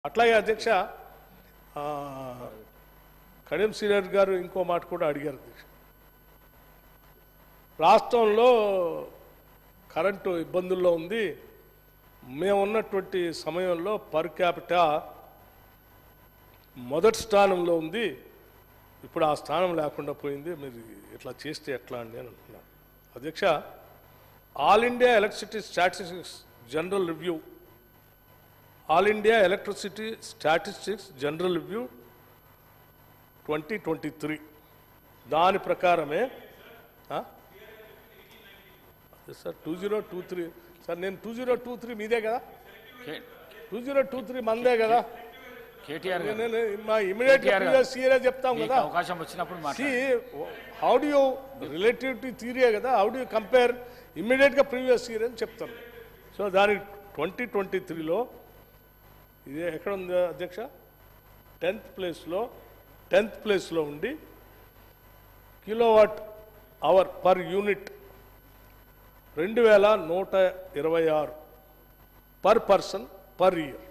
అట్లాగే అధ్యక్ష ఆ, కడియం శ్రీధర్ గారు ఇంకో మాట కూడా అడిగారు అధ్యక్ష రాష్ట్రంలో కరెంటు ఇబ్బందుల్లో ఉంది మేము ఉన్నటువంటి సమయంలో పర్ క్యాపిటా మొదటి స్థానంలో ఉంది ఇప్పుడు ఆ స్థానం లేకుండా పోయింది మీరు ఇట్లా చేస్తే ఎట్లా అండి అని అంటున్నాను అధ్యక్ష all India electricity statistics general review all India electricity statistics general review twenty twenty three దాని ప్రకారమే ఆ? అదే sir two zero two three sir నేను టూ జీరో టూ త్రీ మీదే కదా కే- టూ జీరో టూ త్రీ మందే కదా కేటీఆర్ గారు నేను మా ఇమీడియట్ కేటీఆర్ గారు. సీరియా చెప్తాం మీకు కదా అవకాశం వచ్చినప్పుడు సి మాట్లాడండి. How do you relativity theory కదా హౌ డు యూ కంపేర్ ఇమ్మీడియట్గా ప్రీవియస్ ఇయర్ అని చెప్తాను సో దాని ట్వంటీ ట్వంటీ త్రీలో ఇది ఎక్కడ ఉంది అధ్యక్ష టెన్త్ ప్లేస్లో టెన్త్ ప్లేస్లో ఉండి కిలోవాట్ అవర్ పర్ యూనిట్ రెండు వేల నూట ఇరవై ఆరు per person per year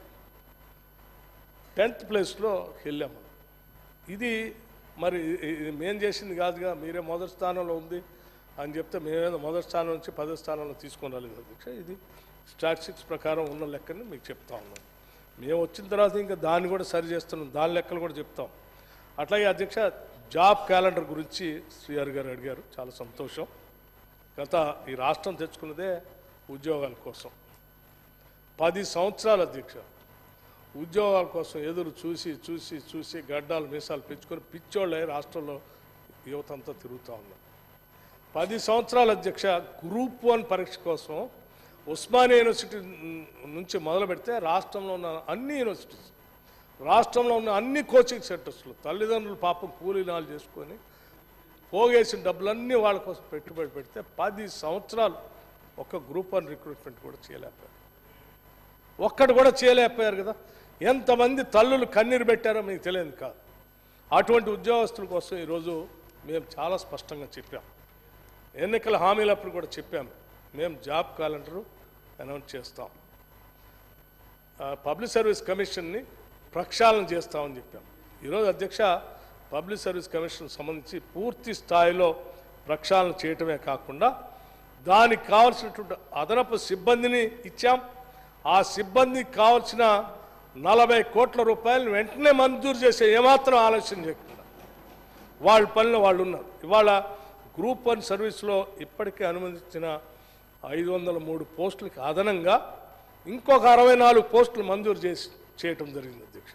tenth ప్లేస్లో వెళ్ళాము ఇది మరి ఇది మేం చేసింది కాదుగా మీరే మొదటి స్థానంలో ఉంది అని చెప్తే మేమేదో మొదటి స్థానం నుంచి పదో స్థానంలో తీసుకొని రాలేదు అధ్యక్ష ఇది స్టాటిస్టిక్స్ ప్రకారం ఉన్న లెక్కని మీకు చెప్తా ఉన్నాం మేము వచ్చిన తర్వాత ఇంకా దాన్ని కూడా సరి చేస్తున్నాం దాని లెక్కలు కూడా చెప్తాం అట్లాగే అధ్యక్ష జాబ్ క్యాలెండర్ గురించి శ్రీహరి గారు అడిగారు చాలా సంతోషం గత ఈ రాష్ట్రం తెచ్చుకున్నదే ఉద్యోగాల కోసం పది సంవత్సరాలు అధ్యక్ష ఉద్యోగాల కోసం ఎదురు చూసి చూసి చూసి గడ్డాలు మీసాలు పెంచుకొని పిచ్చోళ్ళే రాష్ట్రంలో యువత అంతా తిరుగుతూ ఉన్నారు పది సంవత్సరాల అధ్యక్ష గ్రూప్ వన్ పరీక్ష కోసం ఉస్మానియా యూనివర్సిటీ నుంచి మొదలు పెడితే రాష్ట్రంలో ఉన్న అన్ని యూనివర్సిటీస్ రాష్ట్రంలో ఉన్న అన్ని కోచింగ్ సెంటర్స్లో తల్లిదండ్రులు పాపం కూలీనాలు చేసుకొని పోగేసిన డబ్బులన్నీ వాళ్ళ కోసం పెట్టుబడి పెడితే పది సంవత్సరాలు ఒక గ్రూప్ వన్ రిక్రూట్మెంట్ కూడా చేయలేకపోయారు ఒక్కడు కూడా చేయలేకపోయారు కదా ఎంతమంది తల్లులు కన్నీరు పెట్టారో మీకు తెలియదు కాదు అటువంటి ఉద్యోగస్తుల కోసం ఈరోజు మేము చాలా స్పష్టంగా చెప్పాం ఎన్నికల హామీలప్పుడు కూడా చెప్పాము మేము జాబ్ క్యాలెండరు అనౌన్స్ చేస్తాం ఆ, పబ్లిక్ సర్వీస్ కమిషన్ని ప్రక్షాళన చేస్తామని చెప్పాం ఈరోజు అధ్యక్ష పబ్లిక్ సర్వీస్ కమిషన్ సంబంధించి పూర్తి స్థాయిలో ప్రక్షాళన చేయటమే కాకుండా దానికి కావాల్సినటువంటి అదనపు సిబ్బందిని ఇచ్చాం ఆ సిబ్బందికి కావాల్సిన నలభై కోట్ల రూపాయలు వెంటనే మంజూరు చేసే ఏమాత్రం ఆలోచన చేయకుండా వాళ్ళ పనిలో వాళ్ళు ఉన్నారు ఇవాళ గ్రూప్ వన్ సర్వీస్లో ఇప్పటికే అనుమతించిన ఐదు వందల మూడు పోస్టులకి అదనంగా ఇంకొక అరవై నాలుగు పోస్టులు మంజూరు చేసి చేయటం జరిగింది అధ్యక్ష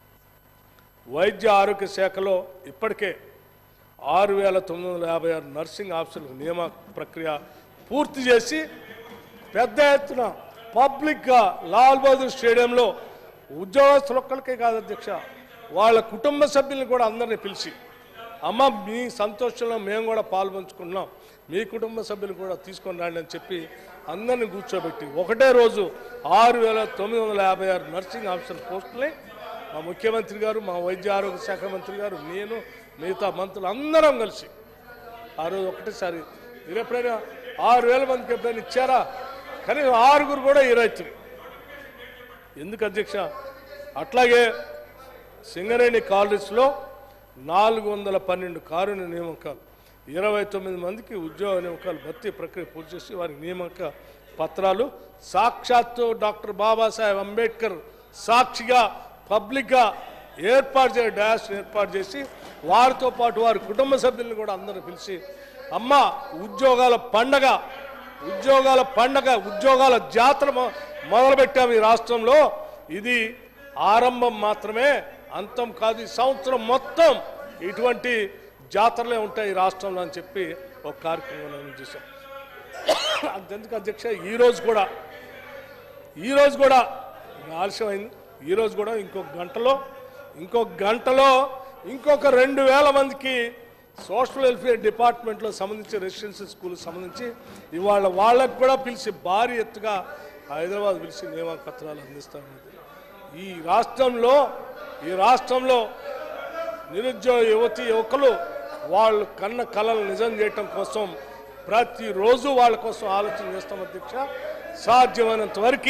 వైద్య ఆరోగ్య శాఖలో ఇప్పటికే ఆరు వేల తొమ్మిది వందల యాభై ఆరు నర్సింగ్ ఆఫీసర్లకు నియమ ప్రక్రియ పూర్తి చేసి పెద్ద ఎత్తున పబ్లిక్గా లాల్ బహదూర్ స్టేడియంలో ఉద్యోగస్తులు ఒక్కరికే కాదు అధ్యక్ష వాళ్ళ కుటుంబ సభ్యులను కూడా అందరినీ పిలిచి అమ్మ మీ సంతోషంలో మేము కూడా పాల్పంచుకున్నాం మీ కుటుంబ సభ్యులు కూడా తీసుకొని రండి అని చెప్పి అందరిని కూర్చోబెట్టి ఒకటే రోజు ఆరు వేల తొమ్మిది వందల యాభై ఆరు నర్సింగ్ ఆఫీసర్ పోస్టుల్ని మా ముఖ్యమంత్రి గారు మా వైద్య ఆరోగ్య శాఖ మంత్రి గారు నేను మిగతా మంత్రులు అందరం కలిసి ఆ రోజు ఒకటేసారి మీరు ఎప్పుడైనా ఆరు వేల మందికి ఎప్పుడైనా ఇచ్చారా కానీ ఆరుగురు కూడా ఈ రైతులు ఎందుకు అధ్యక్ష అట్లాగే సింగరేణి కాలేజ్లో నాలుగు వందల పన్నెండు కారుణ్య నియామకాలు ఇరవై తొమ్మిది మందికి ఉద్యోగ నియామకాలు భర్తీ ప్రక్రియ పూర్తి చేసి వారికి నియామక పత్రాలు సాక్షాత్తు డాక్టర్ బాబాసాహెబ్ అంబేద్కర్ సాక్షిగా పబ్లిక్గా ఏర్పాటు చేయ డాష్ ఏర్పాటు చేసి వారితో పాటు వారి కుటుంబ సభ్యులను కూడా అందరూ పిలిచి అమ్మ ఉద్యోగాల పండగ ఉద్యోగాల పండగ ఉద్యోగాల జాతర మొ- మొదలుపెట్టాము ఈ రాష్ట్రంలో ఇది ఆరంభం మాత్రమే అంతం కాదు ఈ సంవత్సరం మొత్తం ఇటువంటి జాతరలే ఉంటాయి ఈ రాష్ట్రంలో అని చెప్పి ఒక కార్యక్రమం నేను చూసాం అంతెందుకు అధ్యక్ష ఈరోజు కూడా ఈరోజు కూడా ఇంకా ఆలస్యమైంది ఈరోజు కూడా ఇంకొక గంటలో ఇంకొక గంటలో ఇంకొక రెండు వేల మందికి సోషల్ వెల్ఫేర్ డిపార్ట్మెంట్లో సంబంధించి రెసిడెన్షియల్ స్కూల్ సంబంధించి ఇవాళ వాళ్ళకు కూడా పిలిచి భారీ ఎత్తుగా హైదరాబాద్ పిలిచి నియామక పత్రాలు అందిస్తామన్నది ఈ రాష్ట్రంలో ఈ రాష్ట్రంలో నిరుద్యోగ యువతి యువకులు వాళ్ళు కన్న కళలు నిజం చేయటం కోసం ప్రతిరోజు వాళ్ళ కోసం ఆలోచన చేస్తాం అధ్యక్ష సాధ్యమైనంత వరకు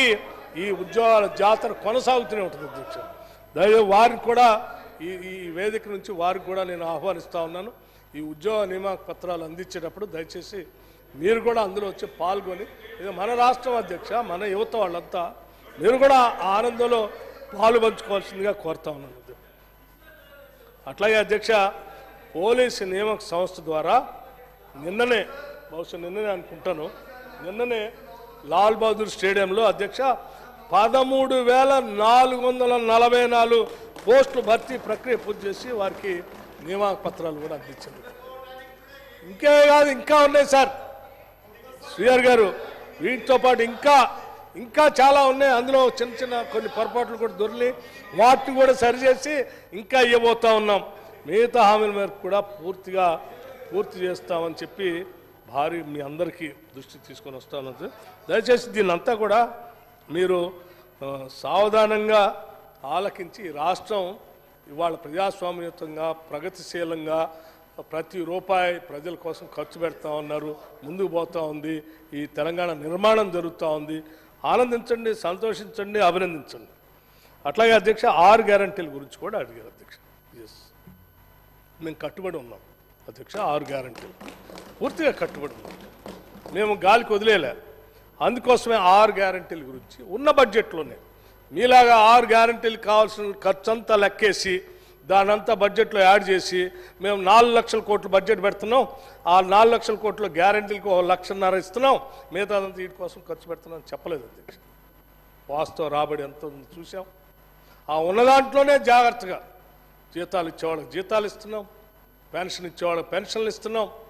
ఈ ఉద్యోగాల జాతర కొనసాగుతూనే ఉంటుంది అధ్యక్ష దయ వారికి కూడా ఈ ఈ వేదిక నుంచి వారికి కూడా నేను ఆహ్వానిస్తా ఉన్నాను ఈ ఉద్యోగ నియామక పత్రాలు అందించేటప్పుడు దయచేసి మీరు కూడా అందులో వచ్చి పాల్గొని ఇది మన రాష్ట్రం అధ్యక్ష మన యువత వాళ్ళంతా మీరు కూడా ఆ ఆనందంలో పాలు పంచుకోవాల్సిందిగా కోరుతా ఉన్నాను అట్లాగే అధ్యక్ష పోలీసు నియామక సంస్థ ద్వారా నిన్ననే బహుశా నిన్ననే అనుకుంటాను నిన్ననే లాల్ బహదూర్ స్టేడియంలో అధ్యక్ష పదమూడు వేల నాలుగు వందల నలభై నాలుగు పోస్టులు భర్తీ ప్రక్రియ పూర్తి చేసి వారికి నియామక పత్రాలు కూడా అందించారు ఇంకే కాదు ఇంకా ఉన్నాయి సార్ శ్రీహర్ గారు వీటితో పాటు ఇంకా ఇంకా చాలా ఉన్నాయి అందులో చిన్న చిన్న కొన్ని పొరపాట్లు కూడా దొరికి వాటిని కూడా సరిచేసి ఇంకా ఇవ్వబోతా ఉన్నాం మిగతా హామీల మేరకు కూడా పూర్తిగా పూర్తి చేస్తామని చెప్పి భారీ మీ అందరికీ దృష్టి తీసుకొని వస్తాను దయచేసి దీన్ని అంతా కూడా మీరు ఆ, సావధానంగా ఆలకించి ఈ రాష్ట్రం ఇవాళ ప్రజాస్వామ్యయుతంగా ప్రగతిశీలంగా ప్రతి రూపాయి ప్రజల కోసం ఖర్చు పెడతా ఉన్నారు ముందుకు పోతా ఉంది ఈ తెలంగాణ నిర్మాణం జరుగుతూ ఉంది ఆనందించండి సంతోషించండి అభినందించండి అట్లాగే అధ్యక్ష ఆరు గ్యారంటీల గురించి కూడా అడిగారు అధ్యక్ష ఎస్ మేము కట్టుబడి ఉన్నాం అధ్యక్ష ఆరు గ్యారంటీలు పూర్తిగా కట్టుబడి ఉన్నాం మేము గాలికి వదిలేలే అందుకోసమే ఆరు గ్యారంటీల గురించి ఉన్న బడ్జెట్లోనే మీలాగా ఆరు గ్యారంటీలు కావాల్సిన ఖర్చు అంతా లెక్కేసి దానంతా బడ్జెట్లో యాడ్ చేసి మేము నాలుగు లక్షల కోట్లు బడ్జెట్ పెడుతున్నాం ఆ నాలుగు లక్షల కోట్ల గ్యారంటీలకు ఒక లక్షన్నర ఇస్తున్నాం మిగతాదంతా వీటి కోసం ఖర్చు పెడుతున్నాం అని చెప్పలేదు అధ్యక్ష వాస్తవ రాబడి ఎంత ఉందో చూసాం ఆ ఉన్న దాంట్లోనే జాగ్రత్తగా జీతాలు ఇచ్చేవాళ్ళకి జీతాలు ఇస్తున్నాం పెన్షన్ ఇచ్చేవాళ్ళకి పెన్షన్లు ఇస్తున్నాం